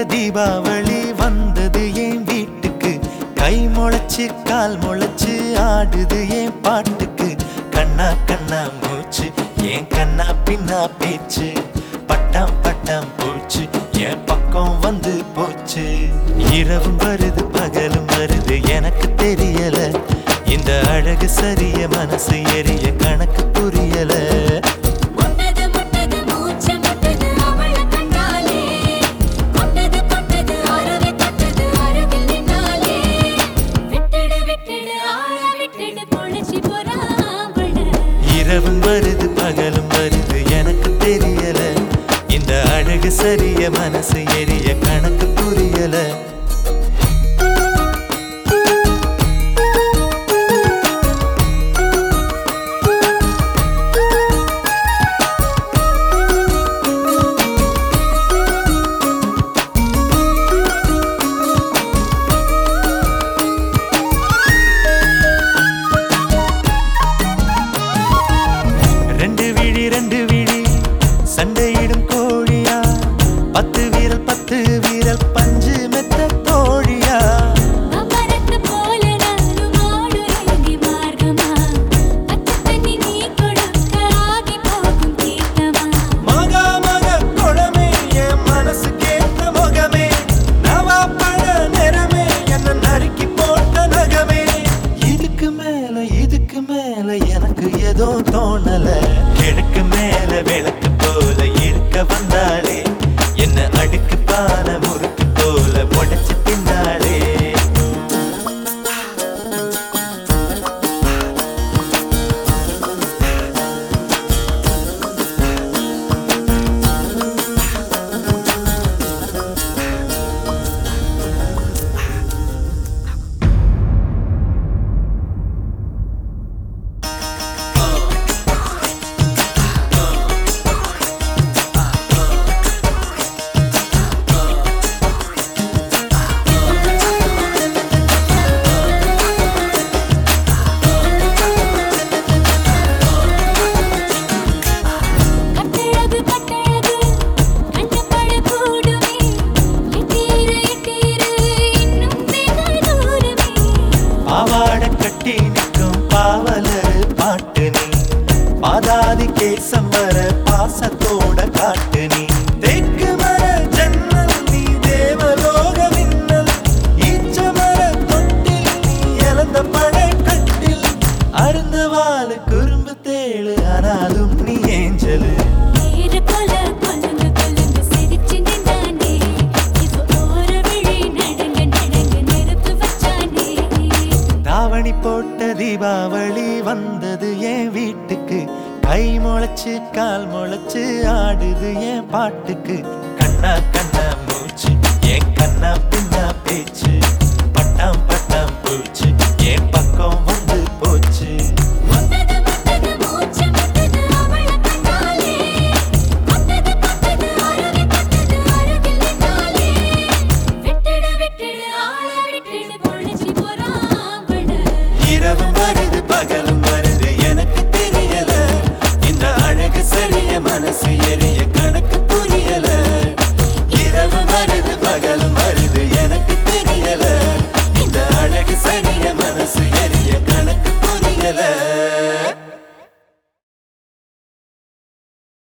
தீபாவளி வந்தது என் வீட்டுக்கு கை முளைச்சு கால் முளைச்சு ஆடுது என் பாட்டுக்கு கண்ணா கண்ணா மூச்சு என் கண்ணா பின்னா பேச்சு பட்டாம் பட்டாம் பூச்சு என் பக்கம் வந்து போச்சு இரவும் வருது பகலும் வருது எனக்கு தெரியல இந்த அழகு சரிய மனசு எரிய கணக்கு புரியல முட்டது முட்டது மூச்சு முட்டது அவள கண்டாலே கொட்டது கொட்டது அருவி கொட்டது அருகில் நின்னாலே விட்டுடு விட்டுடு ஆள விட்டுடு பொழிச்சு போறாவள இரவும் வருது பகலும் வருது எனக்கு தெரியல இந்த அழகு சரிய மனசு எரிய கணக்கு புரியல ரெண்டு விழி ரெண்டு விழி சண்டையிடும் கோழியா பத்து வீரல் பத்து வீரல் பஞ்சு மெத்த தோழியா அமரத்து போல நானும் ஆடுறேங்கி மார்க்கமா பச்சை தண்ணி நீ கொடுக்க ஆகி போகும் தீர்த்தமா மகா மக குழமே என் மனசு கேட்ட முகமே நவா பழ நிறமே என்ன நறுக்கி போட்ட நகமே இதுக்கு மேல இதுக்கு மேல எனக்கு ஏதோ தோணல கிழக்கு மேல விளக்கு போல இருக்க வந்தாளே என்ன அடுக்கு பான முறுக்கு போல உடைச்சு தின்னாளே கட்டழகு கட்டழகு கண்டபட கூடுமே எட்டீரு எட்டீரு இன்னும் வெகு தூரமே பாவாட கட்டி நிற்கும் பாவலர் பாட்டு நீ பாதாதி கேசம் வர பாசத்தோட காட்டு நீ தெற்கு மர ஜன்னல் நீ தேவலோக மின்னல் ஈச்ச மர தொட்டில் நீ இழந்த பழ கட்டில் அருந்த வாழ குறும்பு தேழு ஆனாலும் நீ ஏஞ்சலு ஏறு கொல கொலுங்கு கொலுங்கு சிரிச்சு நின்னானே இது ஓர விழி நடங்க நடங்க நெருப்பு வச்சானே தாவணி போட்ட தீபாவளி வந்தது என் வீட்டுக்கு கை முளைச்சு கால் முளைச்சு ஆடுது என் பாட்டுக்கு கண்ணா கண்ணா மூச்சு என் கண்ணா பின்னா பேச்சு பட்டாம் பட்டாம் பூச்சு என் பக்கம் வந்து போச்சு முட்டது முட்டது மூச்சு முட்டது அவள கண்டாலே கொட்டது கொட்டது அருவி கொட்டது அருகில் நின்னாலே விட்டுடு விட்டுடு ஆள விட்டுடு பொழிச்சு போறாவள இரவும் வருது